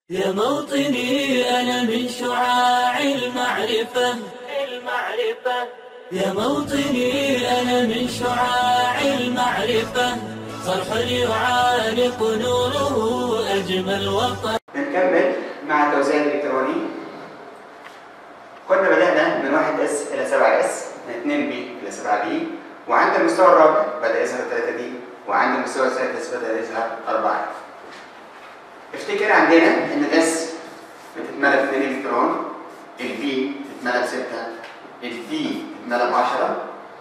يا موطني أنا من شعاع المعرفة المعرفة يا موطني أنا من شعاع المعرفة صرح يعانق نوره أجمل وطن بنكمل مع التوزيع الإلكتروني كنا بدأنا من 1 اس إلى 7 اس من 2 بي إلى 7 بي وعند المستوى الرابع بدأ يظهر 3 دي وعند المستوى السادس بدأ يظهر 4 اف افتكر عندنا إن الاس بتتملى ب 2 إلكترون البي بتتملى ب 6 الدي بتتملى ب 10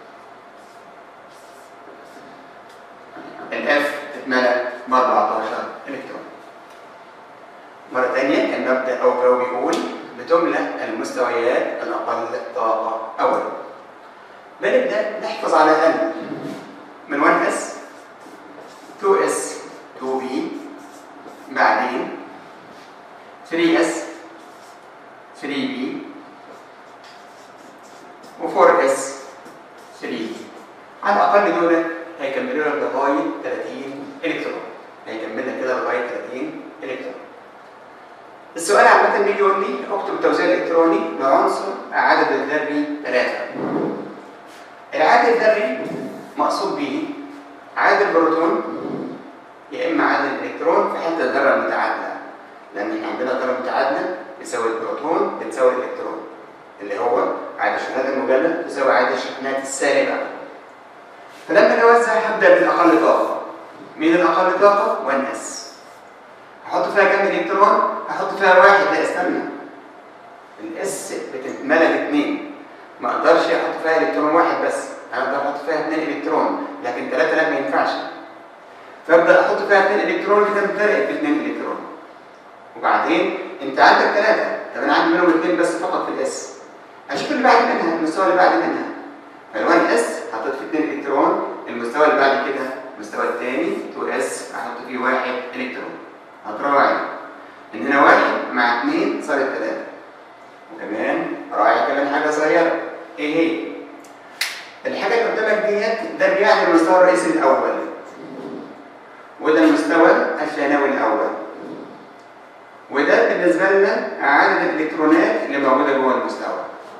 الاف بتتملى ب 14 إلكترون مرة تانية كان مبدأ أو جو بيقول بتملأ المستويات الأقل طاقة أولا بنبدأ نحفظ على الأقل من 1 اس 2 اس 2 بي بعدين 3 اس 3 بي و 4 اس 3 بي على الأقل دول هيكملوا لك لغاية 30 إلكترون هيكمل لك كده لغاية 30 إلكترون السؤال عامة بيجي يقول لي اكتب التوزيع الإلكتروني لعنصر العدد الذري 3 العدد الذري مقصود به عدد البروتون يا إما عدد الإلكترون في حتة الذرة المتعادلة لأن احنا عندنا ذرة متعادلة بتساوي البروتون بتساوي الإلكترون اللي هو عدد الشحنات المجلة تساوي عدد الشحنات السالبة فلما نوزع هبدأ بالأقل طاقة مين الأقل طاقة؟ 1 اس هحط فيها كام الكترون؟ هحط فيها واحد لا استنى الاس بتتملى باثنين ما اقدرش احط فيها الكترون واحد بس انا اقدر احط فيها اثنين الكترون لكن ثلاثه لا ما ينفعش فابدا احط فيها اثنين الكترون كده امتلئت باثنين الكترون وبعدين انت عندك ثلاثه طب انا عندي منهم اثنين بس فقط في الاس اشوف اللي بعد منها المستوى اللي بعد منها فالوان اس حطيت فيه اثنين الكترون المستوى اللي بعد كده المستوى الثاني 2 اس احط فيه واحد الكترون هتراعي ان هنا واحد مع اثنين صارت ثلاثة وكمان راعي كمان حاجة صغيرة ايه هي؟ الحاجة اللي قدامك ديت ده بيعني المستوى الرئيسي الأول وده المستوى الثانوي الأول وده بالنسبة لنا عدد الإلكترونات اللي موجودة جوه المستوى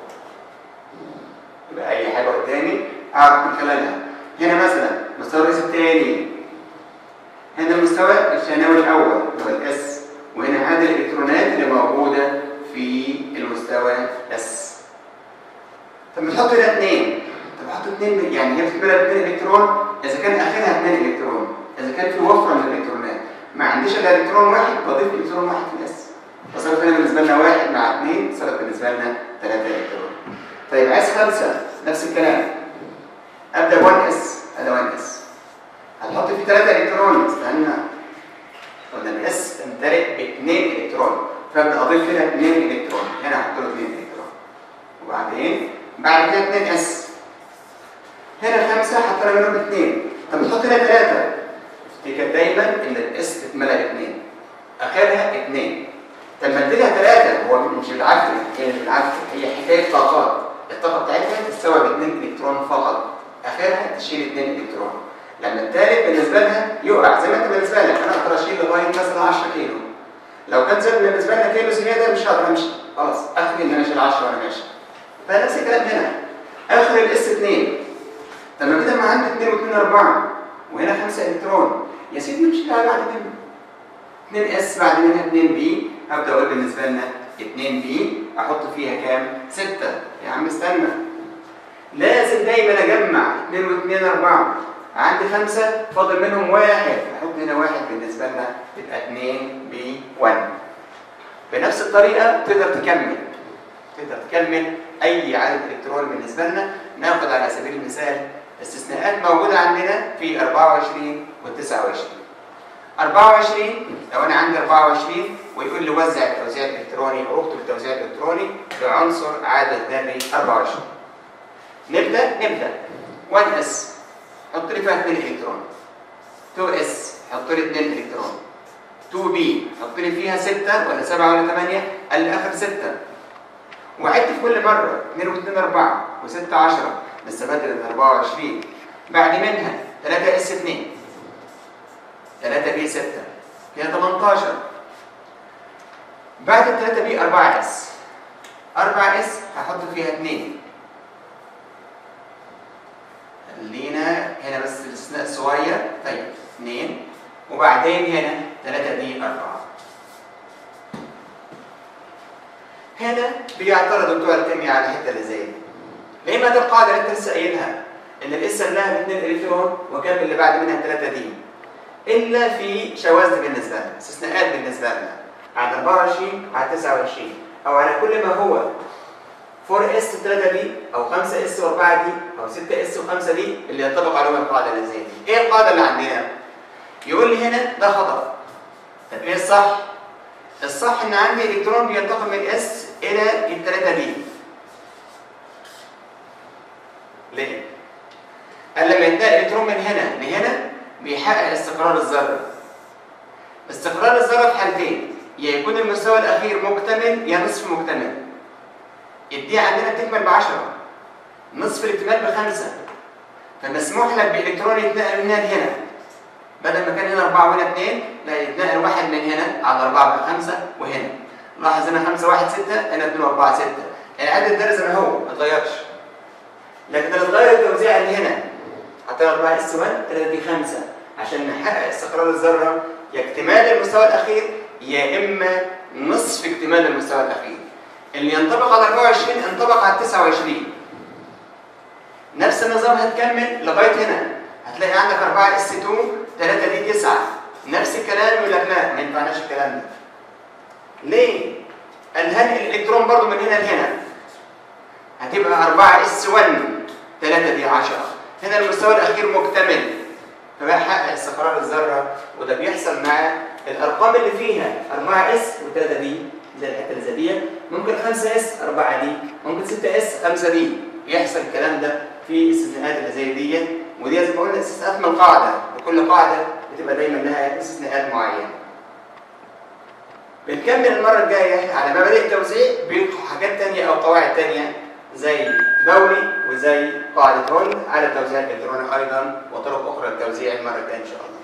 يبقى أي حاجة قدامي أعرف من خلالها هنا مثلا المستوى الرئيسي الثاني هنا المستوى الثانوي الاول اللي هو الاس وهنا عدد الالكترونات اللي موجوده في المستوى اس طب نحط هنا اثنين طب احط اثنين يعني هي بتتملى باثنين الكترون اذا كان اخرها اثنين الكترون اذا كان في وفره من الالكترونات ما عنديش الا الكترون واحد بضيف الكترون واحد في الاس فصارت هنا بالنسبه لنا واحد مع اثنين صارت بالنسبه لنا ثلاثه الكترون طيب عايز خمسه نفس الكلام ابدا 1 اس هذا 1 اس هتحط فيه 3 الكترون استنى قلنا الاس تمتلئ ب 2 الكترون فابدا اضيف هنا 2 الكترون هنا هحط له 2 الكترون وبعدين بعد كده 2 اس هنا 5 حطينا منهم 2 طب نحط هنا 3 افتكر دايما ان الاس تتملى ب 2 اخرها 2 طب ما اديلها 3 هو مش بالعافيه هي مش بالعافيه هي حكايه طاقات الطاقه بتاعتها تستوعب 2 الكترون فقط اخرها تشيل 2 الكترون لما الثالث بالنسبه لها يقع زي ما انت بالنسبه لك انا اقدر اشيل لغايه مثلا 10 كيلو لو كان زاد بالنسبه لنا كيلو زياده مش هقدر امشي خلاص اخري ان انا اشيل 10 وانا ماشي فنفس الكلام هنا اخر الاس 2 طب ما كده ما عندي 2 و2 4 وهنا 5 الكترون يا سيدي مش بعد منه 2 اس بعد منها 2 بي هبدا اقول بالنسبه لنا 2 بي احط فيها كام 6 يا عم استنى لازم دايما اجمع 2 و2 4 عندي خمسة فاضل منهم واحد احط هنا واحد بالنسبة لنا تبقى 2 ب 1 بنفس الطريقة تقدر تكمل تقدر تكمل أي عدد إلكتروني بالنسبة لنا ناخد على سبيل المثال استثناءات موجودة عندنا في 24 و 29 24 لو أنا عندي 24 ويقول لي وزع التوزيع الإلكتروني أو اكتب التوزيع الإلكتروني لعنصر عدد ذري 24 نبدأ نبدأ 1 اس حط لي فيها 2 الكترون 2 اس حط لي 2 الكترون 2 بي حط لي فيها 6 ولا 7 ولا 8 قال لي اخر 6 وعدت في كل مره 2 و2 4 و6 10 لسه بدل 24 بعد منها 3 اس 2 3 بي 6 فيها 18 بعد التلاتة بي 4 اس 4 اس هحط فيها 2 خلينا هنا بس الاستثناء الصغير طيب 2 وبعدين هنا 3 دي 4 هنا بيعترضوا بتوع الكيمياء على الحته اللي زي دي ليه ما دي القاعده اللي انت لسه قايلها ان الاس لها 2 الكترون وكام اللي بعد منها 3 دي الا في شواذ بالنسبه لنا استثناءات بالنسبه لنا على 24 على 29 او على كل ما هو 4 اس 3 دي او 5 اس و4 دي او 6 اس و5 دي اللي ينطبق عليهم القاعده اللي زي دي ايه القاعده اللي عندنا يقول لي هنا ده خطا طب ايه الصح الصح ان عندي الكترون بينتقل من اس الى الثلاثه دي ليه قال لما يتنقل الكترون من هنا لهنا بيحقق استقرار الذره استقرار الذره في حالتين يا يكون المستوى الاخير مكتمل يا نصف مكتمل الدي عندنا بتكمل ب 10 نصف الاكتمال بخمسه فمسموح لك بالكترون يتنقل من هنا لهنا بدل ما كان هنا 4 وهنا 2 لا يتنقل واحد من هنا على 4 بخمسه وهنا لاحظ هنا 5 1 6 هنا 2 4 6 العدد ده زي ما هو ما اتغيرش لكن اللي اتغير التوزيع اللي هنا حطينا 4 اس 1 3 دي 5 عشان نحقق استقرار الذره يا اكتمال المستوى الاخير يا اما نصف اكتمال المستوى الاخير اللي ينطبق على 24 ينطبق على 29 نفس النظام هتكمل لغايه هنا هتلاقي عندك 4 اس 2 3 دي 9 نفس الكلام يقول لك لا ما ينفعناش الكلام ده ليه؟ قال هنقل الالكترون برضه من هنا لهنا هتبقى 4 اس 1 3 دي 10 هنا المستوى الاخير مكتمل فبقى حقق استقرار الذره وده بيحصل مع الارقام اللي فيها 4 اس و3 دي زي الحته اللي زي دي ممكن 5 اس 4 دي ممكن 6 اس 5 دي يحصل الكلام ده في الاستثناءات اللي زي دي ودي زي ما قلنا استثناءات من القاعده وكل قاعده بتبقى دايما لها استثناءات معينه بنكمل المره الجايه على مبادئ التوزيع بحاجات تانية او قواعد تانية زي باولي وزي قاعده هول على التوزيع الالكتروني ايضا وطرق اخرى للتوزيع المره الجايه ان شاء الله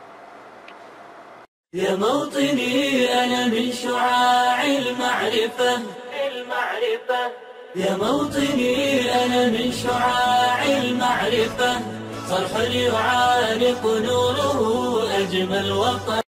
يا موطني أنا من شعاع المعرفة المعرفة يا موطني أنا من شعاع المعرفة صرح يعانق نوره أجمل وطن